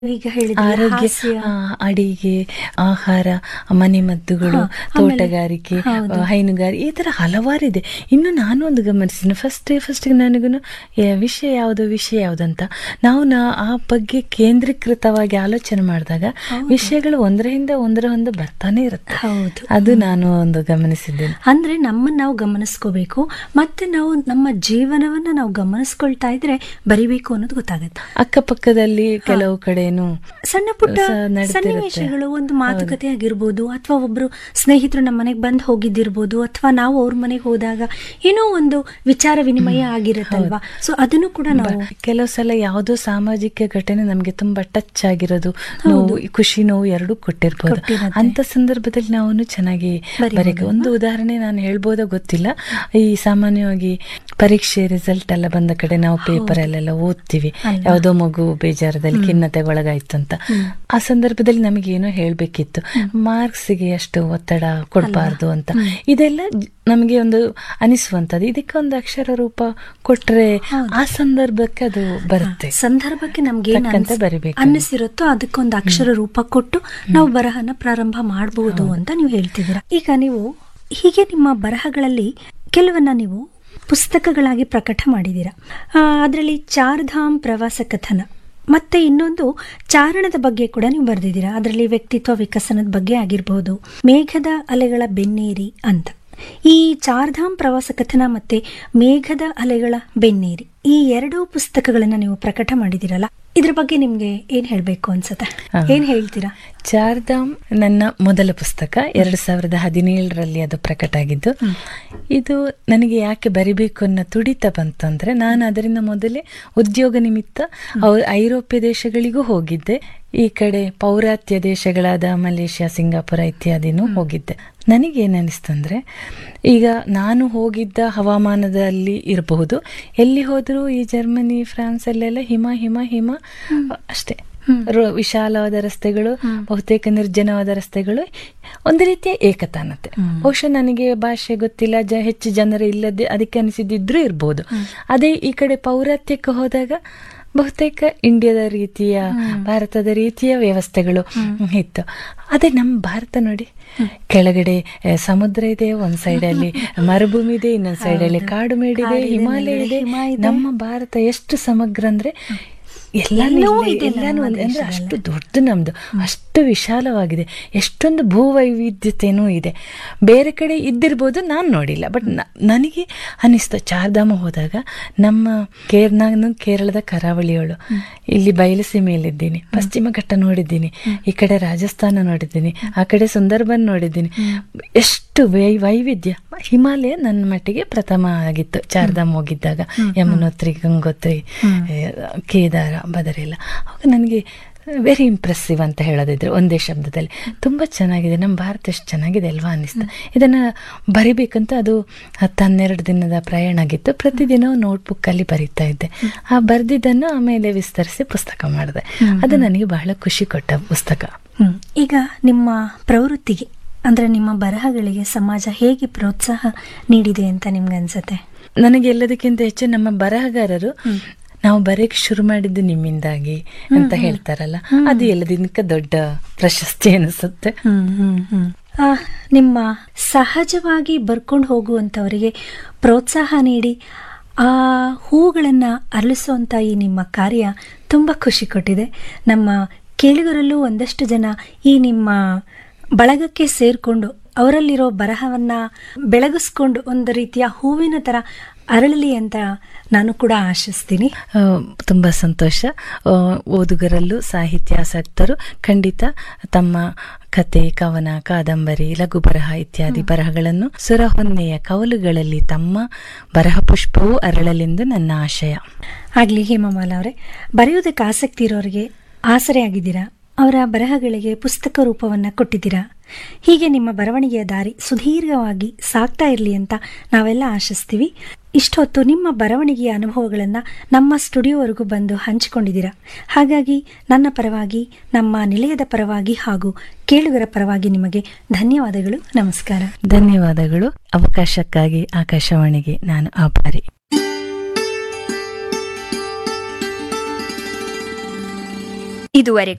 ಈಗ ಹೇಳಿದ್ರೆ ಆರೋಗ್ಯ ಹಾಸ್ಯ ಆ, ಅಡಿಗೆ ಆಹಾರ ಮನೆಮದ್ದುಗಳು ಹಾ, ಆಮೇಲೆ- ತೋಟಗಾರಿಕೆ ಹೌದು. ಆ, ಹೈನುಗಾರಿಕೆ ಈ ತರ ಹಲವಾರಿದೆ ಇನ್ನು ನಾನು ಒಂದು ಗಮನಿಸಿದ್ದೀನಿ ಫಸ್ಟ್ ಫಸ್ಟ್ ನನಗೂ ವಿಷಯ ಯಾವುದು ವಿಷಯ ಯಾವುದಂತ ನಾವು ನಾ ಆ ಬಗ್ಗೆ ಕೇಂದ್ರೀಕೃತವಾಗಿ ಆಲೋಚನೆ ಮಾಡಿದಾಗ ವಿಷಯಗಳು ಒಂದರ ಹಿಂದೆ ಒಂದರ ಹಿಂದೆ ಬರ್ತಾನೆ ಇರುತ್ತೆ ಹೌದು ಅದು ನಾನು ಒಂದು ಗಮನಿಸಿದ್ದೇನೆ ಅಂದ್ರೆ ನಮ್ಮನ್ನ ನಾವು ಗಮನಿಸ್ಕೋಬೇಕು ಮತ್ತೆ ನಾವು ನಮ್ಮ ಜೀವನವನ್ನ ನಾವು ಗಮನಿಸ್ಕೊಳ್ತಾ ಇದ್ರೆ ಬರಿಬೇಕು ಅನ್ನೋದು ಗೊತ್ತಾಗುತ್ತೆ ಅಕ್ಕಪಕ್ಕದಲ್ಲಿ ಕೆಲವು ಕಡೆನು ಸಣ್ಣ ಪುಟ್ಟ ಸ- ನಡೀತಿರುತ್ತೆ. ಸನ್ನಿವೇಶಗಳು ಒಂದು ಮಾತುಕತೆ ಆಗಿರ್ಬೋದು ಅಥವಾ ಒಬ್ರು ಸ್ನೇಹಿತರು ನಮ್ಮ ಮನೆಗೆ ಬಂದು ಹೋಗಿದ್ದಿರ್ಬೋದು ಅಥವಾ ನಾವು ಅವ್ರ ಮನೆಗೆ ಹೋದಾಗ ಏನೋ ಒಂದು ವಿಚಾರ ವಿನಿಮಯ ಆಗಿರುತ್ತಲ್ವಾ ಸೊ ಅದನ್ನು ಕೂಡ ನಾವು ಕೆಲವು ಸಲ ಯಾವುದೋ ಸಾಮಾಜಿಕ ಘಟನೆ ನಮ್ಗೆ ತುಂಬಾ ಟಚ್ ಆಗಿರೋದು ನೋವು ಖುಷಿ ನೋವು ಎರಡೂ ಕೊಟ್ಟಿರ್ಬೋದು ಕೊಟ್ಟಿರತ್ತೆ. ಅಂತ ಸಂದರ್ಭದಲ್ಲಿ ನಾವು ಚೆನ್ನಾಗಿ ಬರಿಬೋದು ಬರೀಬೇಕು ಒಂದು ಉದಾಹರಣೆ ನಾನು ಹೇಳ್ಬೋದೋ ಗೊತ್ತಿಲ್ಲ ಈ ಸಾಮಾನ್ಯವಾಗಿ ಪರೀಕ್ಷೆ ರಿಸಲ್ಟ್ ಎಲ್ಲ ಬಂದ ಕಡೆ ನಾವು ಪೇಪರ್ ಅಲ್ಲೆಲ್ಲ ಓದ್ತೀವಿ ಅಲ್ವಾ? ಯಾವುದೋ ಮಗು ಬೇಜಾರದಲ್ಲಿ ಖಿನ್ನತೆಗೆ ಒಳಗಾಯ್ತು ಅಂತ ಆ ಸಂದರ್ಭದಲ್ಲಿ ನಮಗೆ ಏನೋ ಹೇಳ್ಬೇಕಿತ್ತು ಮಾರ್ಕ್ಸ್ಗೆ ಅಷ್ಟು ಒತ್ತಡ ಕೊಡಬಾರ್ದು ಅಂತ ಇದೆಲ್ಲ ಜ- ನಮಗೆ ಒಂದು ಅನಿಸುವಂತದ್ದು ಇದಕ್ಕೆ ಒಂದು ಅಕ್ಷರ ರೂಪ ಕೊಟ್ರೆ ಆ ಸಂದರ್ಭಕ್ಕೆ ಅದು ಬರುತ್ತೆ ಸಂದರ್ಭಕ್ಕೆ ನಮ್ಗೆ ಏನ್ ತಕ್ಕಂತೆ ಅನ್ಸ್- ಬರಿಬೇಕು. ಅನ್ನಿಸಿರುತ್ತೋ ಅದಕ್ಕೊಂದು ಅಕ್ಷರ ರೂಪ ಕೊಟ್ಟು ನಾವು ಬರಹನ ಪ್ರಾರಂಭ ಮಾಡಬಹುದು ಅಂತ ನೀವು ಹೇಳ್ತಿದ್ದೀರಾ ಈಗ ನೀವು ಹೀಗೆ ನಿಮ್ಮ ಬರಹಗಳಲ್ಲಿ ಕೆಲವನ್ನ ನೀವು ಪುಸ್ತಕಗಳಾಗಿ ಪ್ರಕಟ ಮಾಡಿದ್ದೀರಾ ಅದರಲ್ಲಿ ಚಾರ್ಧಾಮ್ ಪ್ರವಾಸ ಕಥನ ಮತ್ತೆ ಇನ್ನೊಂದು ಚಾರಣದ ಬಗ್ಗೆ ಕೂಡ ನೀವು ಬರೆದಿದ್ದೀರಾ ಅದರಲ್ಲಿ ವ್ಯಕ್ತಿತ್ವ ವಿಕಸನದ ಬಗ್ಗೆ ಆಗಿರಬಹುದು ಮೇಘದ ಅಲೆಗಳ ಬೆನ್ನೇರಿ ಅಂತ ಈ ಚಾರ್ಧಾಮ್ ಪ್ರವಾಸ ಕಥನ ಮತ್ತೆ ಮೇಘದ ಅಲೆಗಳ ಬೆನ್ನೇರಿ ಈ ಎರಡೂ ಪುಸ್ತಕಗಳನ್ನ ನೀವು ಪ್ರಕಟ ಮಾಡಿದಿರಲ್ಲ ಇದ್ರ ಬಗ್ಗೆ ನಿಮ್ಗೆ ಏನ್ ಹೇಳ್ಬೇಕು ಅನ್ಸತ್ತೆ ಏನ್ ಹೇಳ್ತೀರಾ ಚಾರ್ಧಾಮ್ ನನ್ನ ಮೊದಲ ಪುಸ್ತಕ ಎರಡು ಸಾವಿರದ ಹದಿನೇಳರಲ್ಲಿ ಅದು ಪ್ರಕಟ ಆಗಿದ್ದು ಇದು ನನಗೆ ಯಾಕೆ ಬರಿಬೇಕು ಅನ್ನೋ ತುಡಿತ ಬಂತಂದ್ರೆ ನಾನು ಅದರಿಂದ ಮೊದಲೇ ಉದ್ಯೋಗ ನಿಮಿತ್ತ ಅವ್- ಐರೋಪ್ಯ ದೇಶಗಳಿಗೂ ಹೋಗಿದ್ದೆ ಈ ಕಡೆ ಪೌರಾತ್ಯ ದೇಶಗಳಾದ ಮಲೇಷ್ಯಾ ಸಿಂಗಾಪುರ ಇತ್ಯಾದಿನೂ ಹೋಗಿದ್ದೆ ನನಗೇನು ಅನಿಸ್ತಂದ್ರೆ ಈಗ ನಾನು ಹೋಗಿದ್ದ ಹವಾಮಾನದಲ್ಲಿ ಇರಬಹುದು ಎಲ್ಲಿ ಹೋದರೂ ಈ ಜರ್ಮನಿ ಫ್ರಾನ್ಸ್ ಅಲ್ಲೆಲ್ಲ ಹಿಮ ಹಿಮ ಹಿಮ ಅಷ್ಟೇ ರೋ- ವಿಶಾಲವಾದ ರಸ್ತೆಗಳು ಬಹುತೇಕ ನಿರ್ಜನವಾದ ರಸ್ತೆಗಳು ಒಂದು ರೀತಿಯ ಏಕತಾನತೆ ಬಹುಶಃ ನನಗೆ ಭಾಷೆ ಗೊತ್ತಿಲ್ಲ ಜ ಹೆಚ್ಚು ಜನರು ಇಲ್ಲದೆ ಅದಕ್ಕೆ ಅನಿಸಿದ್ದಿದ್ರೂ ಇರ್ಬೋದು ಅದೇ ಈ ಕಡೆ ಪೌರಾತ್ಯಕ್ಕೆ ಹೋದಾಗ ಬಹುತೇಕ ಇಂಡಿಯಾದ ರೀತಿಯ ಭಾರತದ ರೀತಿಯ ವ್ಯವಸ್ಥೆಗಳು ಇತ್ತು ಅದೇ ನಮ್ಮ ಭಾರತ ನೋಡಿ ಕೆಳಗಡೆ ಆ, ಸಮುದ್ರ ಇದೆ ಒಂದ್ ಸೈಡ್ ಅಲ್ಲಿ ಮರುಭೂಮಿ ಇದೆ ಇನ್ನೊಂದ್ ಸೈಡ್ ಅಲ್ಲಿ ಕಾಡು ಮೇಡಿದೆ ಕಾಡಿದೆ, ಹಿಮಾಲಯ ಮೇಲಿದೆ ಇದೆ ಹಿಮ ಇದೆ. ನಮ್ಮ ಭಾರತ ಎಷ್ಟು ಸಮಗ್ರ ಅಂದ್ರೆ ಎಲ್ಲಾನು ಎಲ್ಲವೂ ಇಲ್ಲೇ- ಇದೆ ಎಲ್ಲಾನು ನಮ್ಮ ಒಂದೇ. ಅಂದ್ರೆ ದೇಶದಲ್ಲಿ. ಅಷ್ಟು ದೊಡ್ಡದು ನಮ್ದು ಅಷ್ಟು ವಿಶಾಲವಾಗಿದೆ ಎಷ್ಟೊಂದು ಭೂವೈವಿಧ್ಯತೆನೂ ಇದೆ ಬೇರೆ ಕಡೆ ಇದ್ದಿರ್ಬೋದು ನಾನು ನೋಡಿಲ್ಲ ಬಟ್ ನನಗೆ ಅನಿಸ್ತು ಚಾರ್ಧಾಮ ಹೋದಾಗ ನಮ್ಮ ಕೇರ್ ನಾನು ಕೇರಳದ ಕರಾವಳಿಯವಳು ಇಲ್ಲಿ ಬಯಲುಸೀಮೆಯಲ್ಲಿದ್ದೀನಿ ಪಶ್ಚಿಮ ಘಟ್ಟ ನೋಡಿದ್ದೀನಿ ಈ ಕಡೆ ರಾಜಸ್ಥಾನ ನೋಡಿದ್ದೀನಿ ಆ ಕಡೆ ಸುಂದರ್ಬನ್ ನೋಡಿದ್ದೀನಿ ಎಷ್ಟು ವೈ ವೈವಿಧ್ಯ ಹಿಮಾಲಯ ನನ್ನ ಮಟ್ಟಿಗೆ ಪ್ರಥಮ ಆಗಿತ್ತು ಚಾರ್ಧಾಮ್ ಹೋಗಿದ್ದಾಗ ಯಮುನೋತ್ರಿ ಗಂಗೋತ್ರಿ ಏ, ಕೇದಾರ ಬದರೆಲ್ಲ ಅವಾಗ ನನಗೆ ವೆರಿ ಇಂಪ್ರೆಸಿವ್ ಅಂತ ಹೇಳೋದಿದ್ರೆ ಒಂದೇ ಶಬ್ದದಲ್ಲಿ ತುಂಬ ಚೆನ್ನಾಗಿದೆ ನಮ್ಮ ಭಾರತ ಎಷ್ಟು ಚೆನ್ನಾಗಿದೆ ಅಲ್ವಾ ಅನ್ನಿಸ್ತು ಇದನ್ನ ಬರಿಬೇಕಂತ ಅದು ಹತ್ತು ಹನ್ನೆರಡು ದಿನದ ಪ್ರಯಾಣ ಆಗಿತ್ತು ಪ್ರತಿದಿನ ನೋಟ್ಬುಕ್ಕಲ್ಲಿ ಬರಿತಾ ಇದ್ದೆ ಆ ಬರೆದಿದ್ದನ್ನು ಆಮೇಲೆ ವಿಸ್ತರಿಸಿ ಪುಸ್ತಕ ಮಾಡಿದೆ ಅದು ನನಗೆ ಬಹಳ ಖುಷಿ ಕೊಟ್ಟ ಪುಸ್ತಕ ಹ್ಮ್. ಈಗ ನಿಮ್ಮ ಪ್ರವೃತ್ತಿಗೆ ಅಂದ್ರೆ ನಿಮ್ಮ ಬರಹಗಳಿಗೆ ಸಮಾಜ ಹೇಗೆ ಪ್ರೋತ್ಸಾಹ ನೀಡಿದೆ ಅಂತ ನಿಮ್ಗೆ ಅನ್ಸತ್ತೆ ನನಗೆ ಎಲ್ಲದಕ್ಕಿಂತ ಹೆಚ್ಚು ನಮ್ಮ ಬರಹಗಾರರು ನಾವು ಬರೆಯಕ್ಕೆ ಶುರು ಮಾಡಿದ್ದು ನಿಮ್ಮಿಂದಾಗಿ ಅಂತ ಹೇಳ್ತಾರಲ್ಲ ಅದು ಎಲ್ಲದಕ್ಕಿಂತ ದೊಡ್ಡ ಪ್ರಶಸ್ತಿ ಅನಿಸುತ್ತೆ ಹ್ಮ್ ಹ್ಮ್ ಹ್ಮ್ ಆ, ನಿಮ್ಮ ಸಹಜವಾಗಿ ಬರ್ಕೊಂಡು ಹೋಗುವಂಥವರಿಗೆ ಪ್ರೋತ್ಸಾಹ ನೀಡಿ ಆ ಹೂಗಳನ್ನ ಅರಳಿಸುವಂತ ಈ ನಿಮ್ಮ ಕಾರ್ಯ ತುಂಬಾ ಖುಷಿ ಕೊಟ್ಟಿದೆ ನಮ್ಮ ಕೇಳಿಗರಲ್ಲೂ ಒಂದಷ್ಟು ಜನ ಈ ನಿಮ್ಮ ಬಳಗಕ್ಕೆ ಸೇರ್ಕೊಂಡು ಅವರಲ್ಲಿರೋ ಬರಹವನ್ನ ಬೆಳಗಿಸ್ಕೊಂಡು ಒಂದು ರೀತಿಯ ಹೂವಿನ ತರ ಅರಳಲಿ ಅಂತ ನಾನು ಕೂಡ ಆಶಿಸ್ತೀನಿ ಆ, ತುಂಬ ಸಂತೋಷ ಆ, ಓದುಗರಲ್ಲೂ ಸಾಹಿತ್ಯಾಸಕ್ತರು ಖಂಡಿತ ತಮ್ಮ ಕತೆ ಕವನ ಕಾದಂಬರಿ ಲಘು ಬರಹ ಇತ್ಯಾದಿ ಬರಹಗಳನ್ನು ಸುರಹೊನ್ನೆಯ ಕವಲುಗಳಲ್ಲಿ ತಮ್ಮ ಬರಹ ಪುಷ್ಪವೂ ಅರಳಲೆಂದು ನನ್ನ ಆಶಯ ಆಗ್ಲಿ ಹೇಮಮಾಲ ಅವರೇ ಬರೆಯೋದಕ್ಕೆ ಆಸಕ್ತಿ ಇರೋರಿಗೆ ಆಸರೆ ಆಗಿದ್ದೀರಾ ಅವರ ಬರಹಗಳಿಗೆ ಪುಸ್ತಕ ರೂಪವನ್ನ ಕೊಟ್ಟಿದ್ದೀರಾ ಹೀಗೆ ನಿಮ್ಮ ಬರವಣಿಗೆಯ ದಾರಿ ಸುದೀರ್ಘವಾಗಿ ಸಾಗ್ತಾ ಇರಲಿ ಅಂತ ನಾವೆಲ್ಲ ಆಶಿಸ್ತೀವಿ ಇಷ್ಟೊತ್ತು ನಿಮ್ಮ ಬರವಣಿಗೆಯ ಅನುಭವಗಳನ್ನ ನಮ್ಮ ಸ್ಟುಡಿಯೋವರೆಗೂ ಬಂದು ಹಂಚಿಕೊಂಡಿದ್ದೀರಾ ಹಾಗಾಗಿ ನನ್ನ ಪರವಾಗಿ ನಮ್ಮ ನಿಲಯದ ಪರವಾಗಿ ಹಾಗೂ ಕೇಳುಗರ ಪರವಾಗಿ ನಿಮಗೆ ಧನ್ಯವಾದಗಳು ನಮಸ್ಕಾರ ಧನ್ಯವಾದಗಳು ಅವಕಾಶಕ್ಕಾಗಿ ಆಕಾಶವಾಣಿಗೆ ನಾನು ಆಭಾರಿ ಇದುವರೆಗೂ